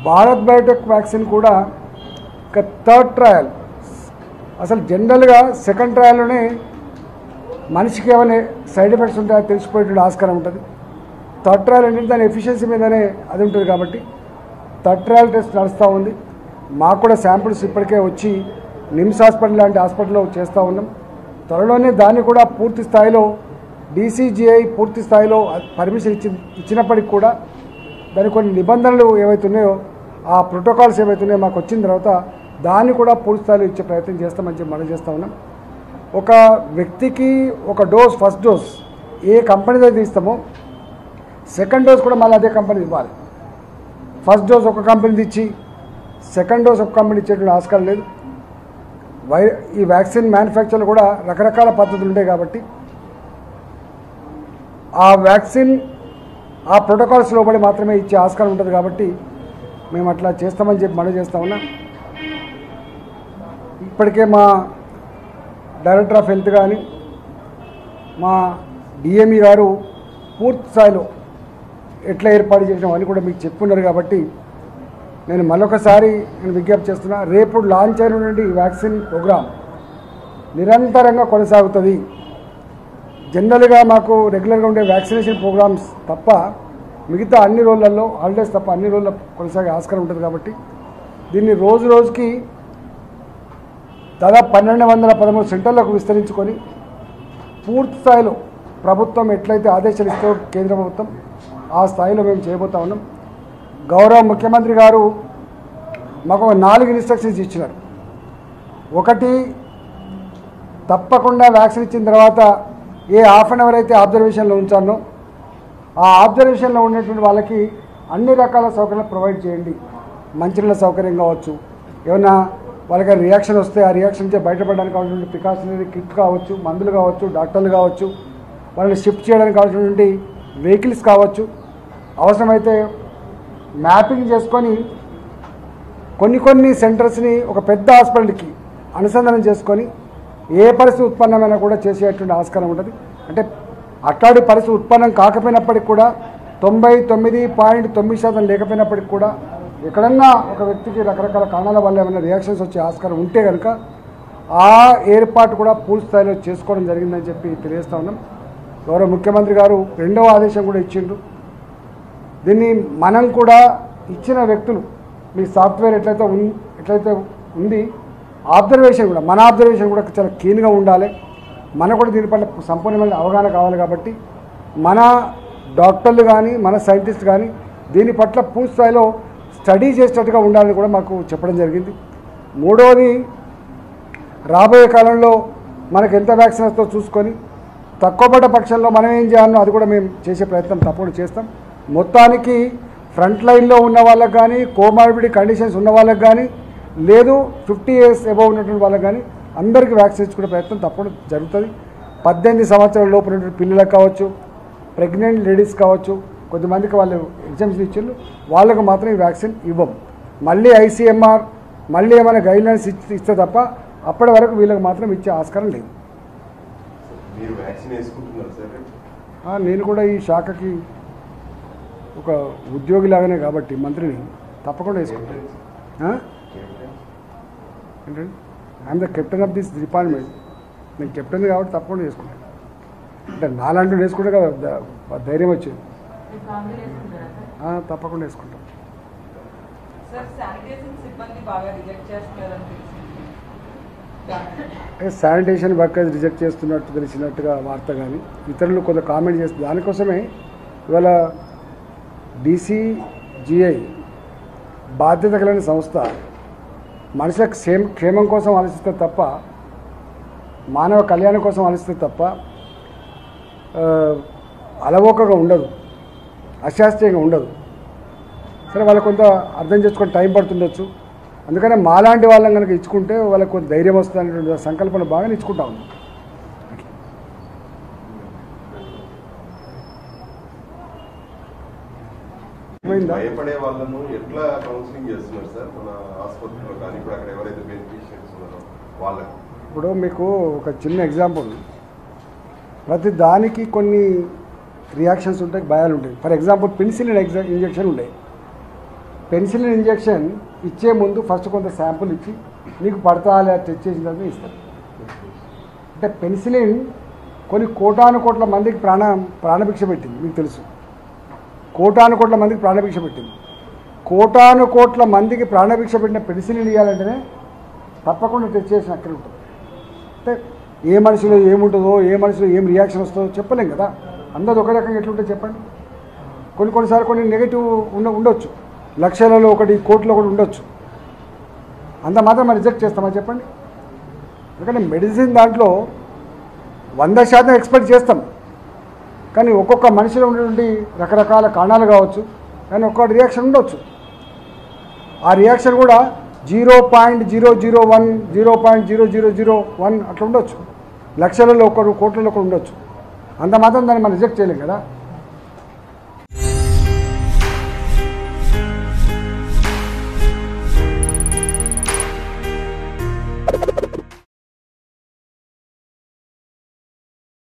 Bharat Biotech vaccine కూడా ఒక third trial అసలు జనరల్గా సెకండ్ ట్రయల్లోనే మనిషికి ఏమైనా సైడ్ ఎఫెక్ట్స్ ఉంటాయో తెలిసిపోయేటువంటి ఆస్కారం ఉంటుంది థర్డ్ ట్రయల్ అంటే దాని ఎఫిషియన్సీ మీదనే అది ఉంటుంది కాబట్టి థర్డ్ ట్రయల్ టెస్ట్ నడుస్తూ ఉంది మాకు కూడా శాంపిల్స్ ఇప్పటికే వచ్చి నిమ్స్ హాస్పిటల్ లాంటి హాస్పిటల్లో చేస్తూ ఉన్నాం త్వరలోనే దాన్ని కూడా పూర్తి స్థాయిలో డీసీజీఐ పూర్తి స్థాయిలో పర్మిషన్ ఇచ్చి ఇచ్చినప్పటికి కూడా దాని కొన్ని నిబంధనలు ఏవైతే ఉన్నాయో ఆ ప్రోటోకాల్స్ ఏవైతే ఉన్నాయో మాకు వచ్చిన తర్వాత దాన్ని కూడా పూర్తి స్థాయిలో ఇచ్చే ప్రయత్నం చేస్తామని చెప్పి మనం చేస్తూ ఉన్నాం ఒక వ్యక్తికి ఒక డోస్ ఫస్ట్ డోస్ ఏ కంపెనీ దగ్గర ఇస్తామో సెకండ్ డోస్ కూడా మళ్ళీ అదే కంపెనీ ఇవ్వాలి ఫస్ట్ డోస్ ఒక కంపెనీది ఇచ్చి సెకండ్ డోస్ ఒక కంపెనీ ఇచ్చేటువంటి ఆస్కారం లేదు వై ఈ వ్యాక్సిన్ మ్యానుఫ్యాక్చర్లు కూడా రకరకాల పద్ధతులు ఉంటాయి కాబట్టి ఆ వ్యాక్సిన్ ఆ ప్రోటోకాల్స్ లోబడి మాత్రమే ఇచ్చే ఆస్కారం ఉంటుంది కాబట్టి మేము అట్లా చేస్తామని చెప్పి మనం చేస్తా ఉన్నా ఇప్పటికే మా డైరెక్టర్ ఆఫ్ హెల్త్ కానీ మా డిఎంఈ గారు పూర్తి స్థాయిలో ఎట్లా ఏర్పాటు చేసినాం అని కూడా మీకు చెప్పున్నారు కాబట్టి నేను మరొకసారి నేను విజ్ఞప్తి చేస్తున్నా రేపు లాంచ్ అయినటువంటి ఈ వ్యాక్సిన్ ప్రోగ్రామ్ నిరంతరంగా కొనసాగుతుంది జనరల్గా మాకు రెగ్యులర్గా ఉండే వ్యాక్సినేషన్ ప్రోగ్రామ్స్ తప్ప మిగతా అన్ని రోజులలో హాలిడేస్ తప్ప అన్ని రోజుల్లో కొనసాగే ఆస్కారం ఉంటుంది కాబట్టి దీన్ని రోజు రోజుకి దాదాపు పన్నెండు వందల పదమూడు సెంటర్లకు విస్తరించుకొని పూర్తి స్థాయిలో ప్రభుత్వం ఎట్లయితే ఆదేశాలు ఇస్తో కేంద్ర ప్రభుత్వం ఆ స్థాయిలో మేము చేయబోతా ఉన్నాం గౌరవ ముఖ్యమంత్రి గారు మాకు ఒక నాలుగు ఇన్స్ట్రక్షన్స్ ఇచ్చినారు ఒకటి తప్పకుండా వ్యాక్సిన్ ఇచ్చిన తర్వాత ఏ హాఫ్ అన్ అవర్ అయితే ఆబ్జర్వేషన్లో ఉంచానో ఆ ఆబ్జర్వేషన్లో ఉన్నటువంటి వాళ్ళకి అన్ని రకాల సౌకర్యాలు ప్రొవైడ్ చేయండి మంచినీళ్ళ సౌకర్యం కావచ్చు ఏమన్నా వాళ్ళకి రియాక్షన్ వస్తే ఆ రియాక్షన్ నుంచి బయటపడడానికి కావాల్సిన ప్రికాషనరీ కిట్ కావచ్చు మందులు కావచ్చు డాక్టర్లు కావచ్చు వాళ్ళని షిఫ్ట్ చేయడానికి కావాల్సినటువంటి వెహికల్స్ కావచ్చు అవసరమైతే మ్యాపింగ్ చేసుకొని కొన్ని కొన్ని సెంటర్స్ని ఒక పెద్ద హాస్పిటల్కి అనుసంధానం చేసుకొని ఏ పరిస్థితి ఉత్పన్నమైనా కూడా చేసేటువంటి ఆస్కారం ఉంటుంది అంటే అట్లాంటి పరిస్థితి ఉత్పన్నం కాకపోయినప్పటికి కూడా తొంభై తొమ్మిది పాయింట్ తొమ్మిది శాతం లేకపోయినప్పటికి కూడా ఎక్కడన్నా ఒక వ్యక్తికి రకరకాల కారణాల వల్ల ఏమైనా రియాక్షన్స్ వచ్చే ఆస్కారం ఉంటే కనుక ఆ ఏర్పాటు కూడా పూర్తి స్థాయిలో చేసుకోవడం జరిగిందని చెప్పి తెలియజేస్తా ఉన్నాం గౌరవ ముఖ్యమంత్రి గారు రెండవ ఆదేశం కూడా ఇచ్చిండ్రు దీన్ని మనం కూడా ఇచ్చిన వ్యక్తులు మీ సాఫ్ట్వేర్ ఎట్లయితే ఉన్ ఎట్లయితే ఉంది ఆబ్జర్వేషన్ కూడా మన ఆబ్జర్వేషన్ కూడా చాలా కీన్గా ఉండాలి మనకు కూడా దీని పట్ల సంపూర్ణమైన అవగాహన కావాలి కాబట్టి మన డాక్టర్లు కానీ మన సైంటిస్ట్ కానీ దీని పట్ల పూర్తి స్థాయిలో స్టడీ చేసేటట్టుగా ఉండాలని కూడా మాకు చెప్పడం జరిగింది మూడవది రాబోయే కాలంలో మనకు ఎంత వ్యాక్సిన్ వస్తుందో చూసుకొని తక్కువ పడ్డ పక్షంలో మనం ఏం చేయాలో అది కూడా మేము చేసే ప్రయత్నం తప్పకుండా చేస్తాం మొత్తానికి ఫ్రంట్ లైన్లో ఉన్న వాళ్ళకి కానీ కోమార్బిడి కండిషన్స్ ఉన్న వాళ్ళకి కానీ లేదు ఫిఫ్టీ ఇయర్స్ అబౌవ్ ఉన్నటువంటి వాళ్ళకి కానీ అందరికీ వ్యాక్సిన్ ఇచ్చుకునే ప్రయత్నం తప్పకుండా జరుగుతుంది పద్దెనిమిది సంవత్సరాల లోపు ఉన్నటువంటి పిల్లలకు కావచ్చు ప్రెగ్నెంట్ లేడీస్ కావచ్చు కొద్దిమందికి వాళ్ళు ఎగ్జామ్స్ ఇచ్చిండ్రు వాళ్ళకు మాత్రం ఈ వ్యాక్సిన్ ఇవ్వం మళ్ళీ ఐసీఎంఆర్ మళ్ళీ ఏమైనా గైడ్లైన్స్ ఇస్తే తప్ప అప్పటి వరకు వీళ్ళకి మాత్రం ఇచ్చే ఆస్కారం లేదు మీరు వ్యాక్సిన్ వేసుకుంటున్నారు సార్ ఆ, నేను కూడా ఈ శాఖకి ఒక ఉద్యోగిలాగానే కాబట్టి మంత్రిని తప్పకుండా వేసుకుంటాను ఆ? ఏంటండి I'm the captain of this department నేను కెప్టెన్ కాబట్టి తప్పకుండా వేసుకుంటాను అంటే నాలాంటి వేసుకుంటే కదా ద- ధైర్యం వచ్చేది మీరు కాంగ్రెస్ వేసుకుంటారా సార్? ఆ, తప్పకుండా వేసుకుంటాం సార్ శానిటైజింగ్ సిబ్బంది బాగా రిజెక్ట్ చేస్తున్నారని తెలిసింది అంటే శానిటేషన్ వర్కర్స్ రిజెక్ట్ చేస్తున్నట్టు తెలిసినట్టుగా వార్త కానీ ఇతరులు కొంత కామెంట్ చేస్తారు దానికోసమే ఇవాళ డీసీజీఐ బాధ్యత కలిగిన సంస్థ మనుషుల క్షేమ క్షేమం కోసం ఆలోచిస్తే తప్ప మానవ కళ్యాణం కోసం ఆలోచిస్తే తప్ప ఆ, అలవోకగా ఉండదు అశాస్త్రీయంగా ఉండదు సరే వాళ్ళకు కొంత అర్థం చేసుకొని టైం పడుతుండొచ్చు అందుకనే మాలాంటి వాళ్ళని కనుక ఇచ్చుకుంటే వాళ్ళకి కొంత ధైర్యం వస్తుంది అనేటువంటి సంకల్పన బాగానే ఇచ్చుకుంటా ఉన్నాం పోయిందా భయపడే వాళ్ళను ఎట్లా కౌన్సిలింగ్ చేస్తున్నారు సార్ మన ఆసుపత్రిలో కానీ ఇప్పుడు అక్కడ ఎవరైతే బెనిఫిషియరీస్ ఉన్నారో వాళ్ళకు ఇప్పుడు మీకు ఒక చిన్న ఎగ్జాంపుల్ ప్రతి దానికి కొన్ని రియాక్షన్స్ ఉంటాయి భయాలు ఉంటాయి ఫర్ ఎగ్జాంపుల్ పెన్సిలిన్ ఎగ్జా ఇంజెక్షన్ ఉంటాయి పెన్సిలిన్ ఇంజెక్షన్ ఇచ్చే ముందు ఫస్ట్ కొంత శాంపుల్ ఇచ్చి నీకు పడతా లేదా టెస్ట్ చేసిన తర్వాత ఇస్తారు అంటే పెన్సిలిన్ కొన్ని కోటాను కోట్ల మందికి ప్రాణ ప్రాణభిక్ష పెట్టింది మీకు తెలుసు కోటాను కోట్ల మందికి ప్రాణభిక్ష పెట్టింది కోటాను కోట్ల మందికి ప్రాణభిక్ష పెట్టిన పెన్సిలిన్ ఇవ్వాలంటేనే తప్పకుండా టెస్ట్ చేసిన అక్కడ ఉంటుంది అంటే ఏ మనిషిలో ఏముంటుందో ఏ మనిషిలో ఏం రియాక్షన్ వస్తుందో చెప్పలేం కదా అందరూ ఒక రకంగా ఎట్లుంటే చెప్పండి కొన్ని కొన్నిసార్లు కొన్ని నెగిటివ్ ఉండ ఉండొచ్చు లక్షలలో ఒకటి కోట్లో ఒకటి ఉండొచ్చు అంత మాత్రం మనం రిజెక్ట్ చేస్తామా చెప్పండి ఎందుకంటే మెడిసిన్ దాంట్లో వంద శాతం ఎక్స్పెక్ట్ చేస్తాం కానీ ఒక్కొక్క మనిషిలో ఉన్నటువంటి రకరకాల కారణాలు కావచ్చు కానీ ఒక్కొక్క రియాక్షన్ ఉండొచ్చు ఆ రియాక్షన్ కూడా zero point zero zero one zero point zero zero zero one అట్లా ఉండొచ్చు లక్షలలో ఒకరు కోట్లలో ఒకరు ఉండొచ్చు అంత మాత్రం దాన్ని మనం రిజెక్ట్ చేయలేం కదా